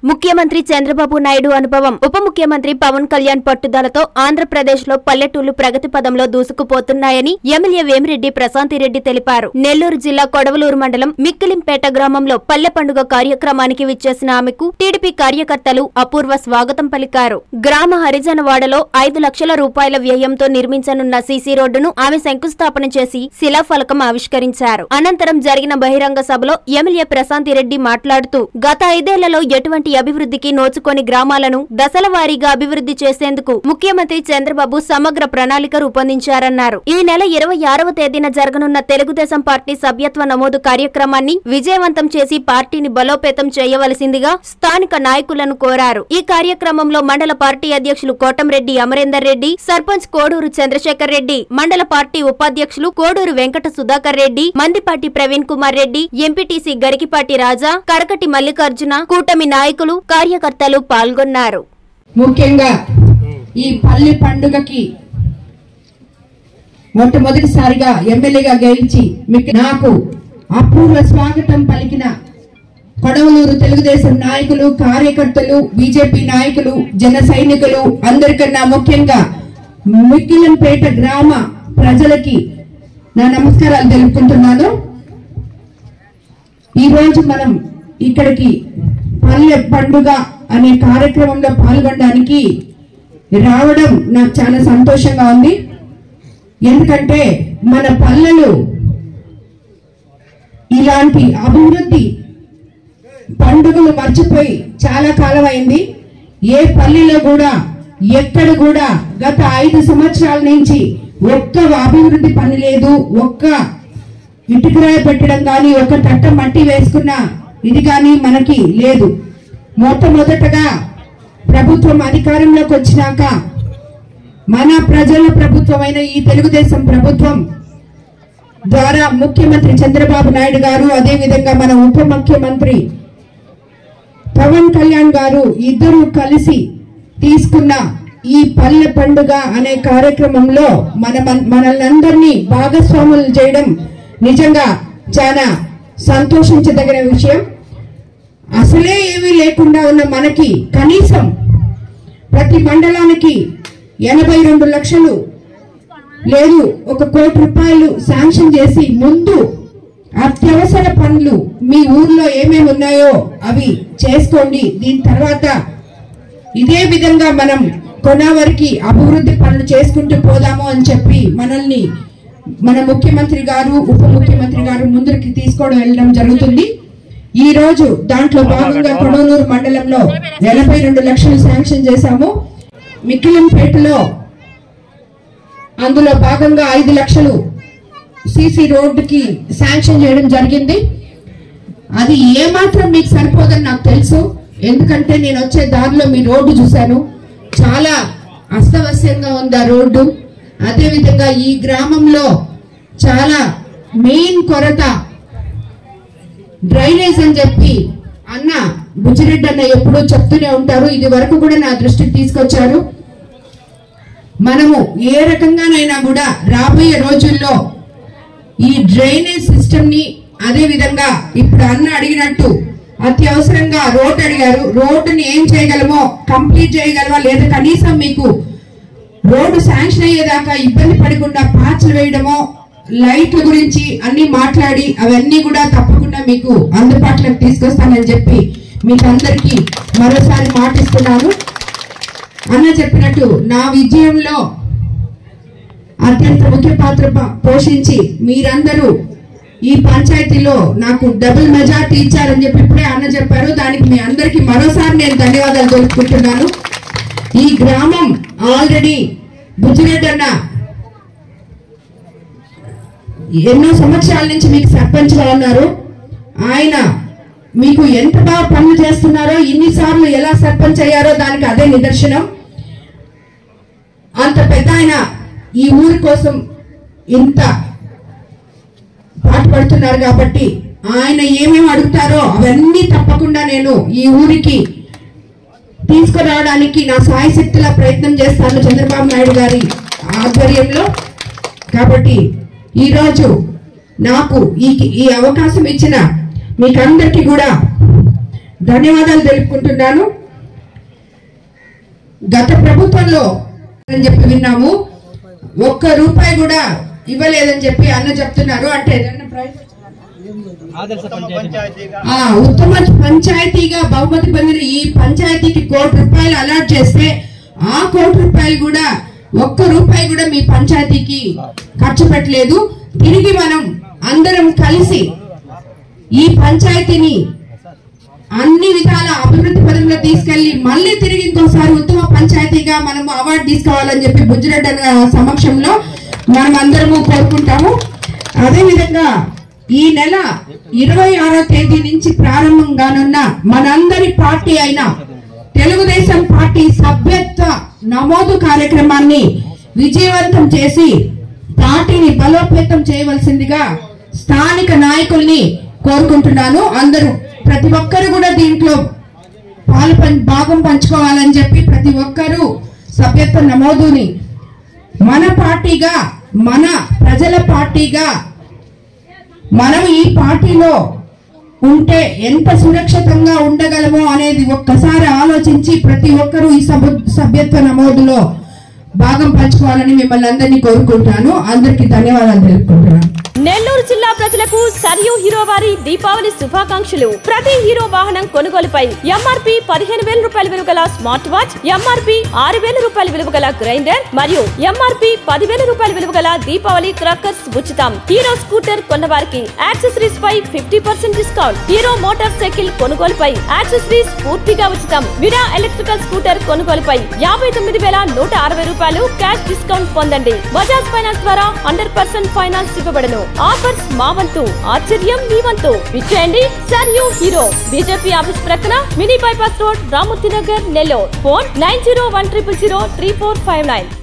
ముఖ్యమంత్రి చంద్రబాబు నాయుడు అనుభవం ఉప ముఖ్యమంత్రి పవన్ కళ్యాణ్ పట్టుదలతో ఆంధ్రప్రదేశ్ లో పల్లెటూళ్లు ప్రగతి పదంలో దూసుకుపోతున్నాయని ఎమ్మెల్యే వేమిరెడ్డి ప్రశాంతిరెడ్డి తెలిపారు నెల్లూరు జిల్లా కొడవలూరు మండలం మిక్కిలింపేట గ్రామంలో పల్లె పండుగ కార్యక్రమానికి విచ్చేసిన ఆమెకు టీడీపీ కార్యకర్తలు అపూర్వ స్వాగతం పలికారు గ్రామ హరిజనవాడలో ఐదు లక్షల రూపాయల వ్యయంతో నిర్మించనున్న సీసీ రోడ్డును ఆమె శంకుస్థాపన చేసి శిలాఫలకం ఆవిష్కరించారు అనంతరం జరిగిన బహిరంగ సభలో ఎమ్మెల్యే ప్రశాంతిరెడ్డి మాట్లాడుతూ గత ఐదేళ్లలో ఎటువంటి అభివృద్ధికి నోచుకొని గ్రామాలను దశల వారీగా అభివృద్ధి చేసేందుకు ముఖ్యమంత్రి చంద్రబాబు సమగ్ర ప్రణాళిక రూపొందించారన్నారు ఈ నెల ఇరవై ఆరవ తేదీన జరగనున్న తెలుగుదేశం పార్టీ సభ్యత్వ నమోదు కార్యక్రమాన్ని విజయవంతం చేసి పార్టీని బలోపేతం చేయవలసిందిగా స్థానిక నాయకులను కోరారు ఈ కార్యక్రమంలో మండల పార్టీ అధ్యక్షులు కోటంరెడ్డి అమరేందర్ రెడ్డి సర్పంచ్ కోడూరు చంద్రశేఖర్ రెడ్డి మండల పార్టీ ఉపాధ్యక్షులు కోడూరు వెంకట సుధాకర్ రెడ్డి మందిపాటి ప్రవీణ్ కుమార్ రెడ్డి ఎంపీటీసీ గరికిపాటి రాజా కరకటి మల్లికార్జున కూటమి నాయకులు కార్యకర్తలు పాల్గొన్నారు ముఖ్యంగా ఈ పల్లి పండుగకి మొట్టమొదటిసారిగా ఎమ్మెల్యేగా గెలిచి మీకు నాకు అపూర్వ స్వాగతం పలికిన కొడవలూరు తెలుగుదేశం నాయకులు కార్యకర్తలు బీజేపీ నాయకులు జన సైనికులు అందరికన్నా ముఖ్యంగా మిక్కిలంపేట గ్రామ ప్రజలకి నా నమస్కారాలు తెలుపుకుంటున్నాను ఈ రోజు మనం ఇక్కడికి పల్లె పండుగ అనే కార్యక్రమంలో పాల్గొనడానికి రావడం నాకు చాలా సంతోషంగా ఉంది ఎందుకంటే మన పల్లెలు ఇలాంటి అభివృద్ధి పండుగలు మర్చిపోయి చాలా కాలం అయింది ఏ పల్లెలో కూడా ఎక్కడ కూడా గత ఐదు సంవత్సరాల నుంచి ఒక్క అభివృద్ధి పని లేదు ఒక్క ఇటుకరాయి పెట్టడం కానీ ఒక తట్ట మట్టి వేసుకున్న ఇది కానీ మనకి లేదు మొట్టమొదటగా ప్రభుత్వం అధికారంలోకి వచ్చినాక మన ప్రజల ప్రభుత్వమైన ఈ తెలుగుదేశం ప్రభుత్వం ద్వారా ముఖ్యమంత్రి చంద్రబాబు నాయుడు గారు అదే విధంగా మన ఉప ముఖ్యమంత్రి పవన్ కళ్యాణ్ గారు ఇద్దరు కలిసి తీసుకున్న ఈ పల్లె పండుగ అనే కార్యక్రమంలో మన మనల్ని భాగస్వాములు చేయడం నిజంగా చాలా సంతోషించదగిన విషయం అసలే ఏమీ లేకుండా ఉన్న మనకి కనీసం ప్రతి మండలానికి ఎనభై రెండు లక్షలు లేదు ఒక కోటి రూపాయలు శాంక్షన్ చేసి ముందు అత్యవసర పనులు మీ ఊర్లో ఏమేమి ఉన్నాయో అవి చేసుకోండి దీని తర్వాత ఇదే విధంగా మనం కొనావరికి అభివృద్ధి పనులు చేసుకుంటూ పోదాము అని చెప్పి మనల్ని మన ముఖ్యమంత్రి గారు ఉప ముఖ్యమంత్రి గారు ముందుకి తీసుకోవడం వెళ్ళడం జరుగుతుంది ఈ రోజు దాంట్లో భాగంగా కొడవలూరు మండలంలో ఎనభై రెండు లక్షలు శాంక్షన్ చేశాము మిక్కిలంపేటలో అందులో భాగంగా ఐదు లక్షలు సిసి రోడ్డుకి శాంక్షన్ చేయడం జరిగింది అది ఏమాత్రం మీకు సరిపోదని నాకు తెలుసు ఎందుకంటే నేను వచ్చే దారిలో మీ రోడ్డు చూశాను చాలా అస్తవ్యస్తంగా ఉంది ఆ రోడ్డు అదేవిధంగా ఈ గ్రామంలో చాలా మెయిన్ కొరత డ్రైనేజ్ అని చెప్పి అన్న బుజ్జిరెడ్డి అన్న ఎప్పుడూ చెప్తూనే ఉంటారు ఇది వరకు కూడా నా దృష్టికి తీసుకొచ్చారు మనము ఏ రకంగానైనా కూడా రాబోయే రోజుల్లో ఈ డ్రైనేజ్ సిస్టమ్ ని అదే విధంగా ఇప్పుడు అన్న అడిగినట్టు అత్యవసరంగా రోడ్ అడిగారు రోడ్డుని ఏం చేయగలమో కంప్లీట్ చేయగలమా లేదా కనీసం మీకు రోడ్డు శాంక్షన్ అయ్యేదాకా ఇబ్బంది పడకుండా పాచలు వేయడమో లైట్ల గురించి అన్ని మాట్లాడి అవన్నీ కూడా తప్పకుండా మీకు అందుబాటులోకి తీసుకొస్తానని చెప్పి మీకు అందరికీ మరోసారి మాటిస్తున్నాను అన్న చెప్పినట్టు నా విజయంలో అత్యంత ముఖ్య పాత్ర ప- పోషించి మీరందరూ ఈ పంచాయతీలో నాకు డబుల్ మెజార్టీ ఇచ్చారని చెప్పి ఇప్పుడే అన్న చెప్పారు దానికి మీ అందరికీ మరోసారి నేను ధన్యవాదాలు తెలుపుకుంటున్నాను ఈ గ్రామం ఆల్రెడీ బుజ్జిరెడ్డి అన్న ఎన్నో సంవత్సరాల నుంచి మీకు సర్పంచ్గా ఉన్నారు ఆయన మీకు ఎంత బాగా పనులు చేస్తున్నారో ఇన్నిసార్లు ఎలా సర్పంచ్ అయ్యారో దానికి అదే నిదర్శనం అంత పెద్ద ఆయన ఈ ఊరి కోసం ఇంత పాటుపడుతున్నారు కాబట్టి ఆయన ఏమేమి అడుగుతారో అవన్నీ తప్పకుండా నేను ఈ ఊరికి తీసుకురావడానికి నా సాయశక్తుల ప్రయత్నం చేస్తాను చంద్రబాబు నాయుడు గారి ఆధ్వర్యంలో కాబట్టి ఈరోజు నాకు ఈ ఈ అవకాశం ఇచ్చిన మీకందరికీ కూడా ధన్యవాదాలు తెలుపుకుంటున్నాను గత ప్రభుత్వంలో అని చెప్పి విన్నాము ఒక్క రూపాయి కూడా ఇవ్వలేదని చెప్పి అన్న చెప్తున్నారు అంటే ఏదైనా ప్రైజ్ ఆ ఉత్తమ పంచాయతీగా బహుమతి పొందిన ఈ పంచాయతీకి కోటి రూపాయలు అలాట్ చేస్తే ఆ కోటి రూపాయలు కూడా ఒక్క రూపాయి కూడా మీ పంచాయతీకి ఖర్చు పెట్టలేదు తిరిగి మనం అందరం కలిసి ఈ పంచాయతీని అన్ని విధాల అభివృద్ధి పదంలో తీసుకెళ్లి మళ్ళీ తిరిగి ఇంకోసారి ఉత్తమ పంచాయతీగా మనం అవార్డు తీసుకోవాలని చెప్పి బుజ్జిరెడ్డి అన్న సమక్షంలో మనం అందరము కోరుకుంటాము అదే విధంగా ఈ నెల ఇరవై ఆరో తేదీ నుంచి ప్రారంభం కానున్న మనందరి పార్టీ అయిన తెలుగుదేశం పార్టీ సభ్యత్వ నమోదు కార్యక్రమాన్ని విజయవంతం చేసి పార్టీని బలోపేతం చేయవలసిందిగా స్థానిక నాయకుల్ని కోరుకుంటున్నాను అందరూ ప్రతి ఒక్కరు కూడా దీంట్లో పాలు పం- భాగం పంచుకోవాలని చెప్పి ప్రతి ఒక్కరూ సభ్యత్వ నమోదుని మన పార్టీగా మన ప్రజల పార్టీగా మనం ఈ పార్టీలో ఉంటే ఎంత సురక్షితంగా ఉండగలమో అనేది ఒక్కసారి ఆలోచించి ప్రతి ఒక్కరూ ఈ సభ సభ్యత్వ నమోదులో భాగం పంచుకోవాలని మిమ్మల్ని అందరినీ కోరుకుంటాను అందరికీ ధన్యవాదాలు తెలుపుకుంటున్నాను నెల్లూరు జిల్లా ప్రజలకు సరియు హీరో వారి దీపావళి శుభాకాంక్షలు ప్రతి హీరో వాహనం కొనుగోలుపై ఎంఆర్పి పదిహేను వేల రూపాయల విలువ గల స్మార్ట్ వాచ్ ఎంఆర్పి ఆరు వేల రూపాయల విలువ గల గ్రైండర్ మరియు ఎంఆర్పి పదివేల రూపాయల విలువ గల దీపావళి క్రాకర్స్ ఉచితం హీరో స్కూటర్ కొన్న వారికి యాక్సెసరీస్ పై fifty percent discount Hero motorcycle కొనుగోలుపై యాక్సెసరీస్ పూర్తిగా ఉచితం విడా ఎలక్ట్రికల్ స్కూటర్ కొనుగోలుపై యాభై తొమ్మిది వేల నూట అరవై రూపాయలు క్యాష్ డిస్కౌంట్ పొందండి బజాజ్ ఫైనాన్స్ ద్వారా హండ్రెడ్ పర్సెంట్ ఫైనాన్స్ ఇవ్వబడను ఆఫర్స్ మా వంతు ఆశ్చర్యం మీ వంతు విచ్చేయండి సర్ యూ హీరో బీజేపీ ఆఫీస్ ప్రక్కన mini bypass road Ramurthy Nagar Nellore phone nine zero one triple zero three four five nine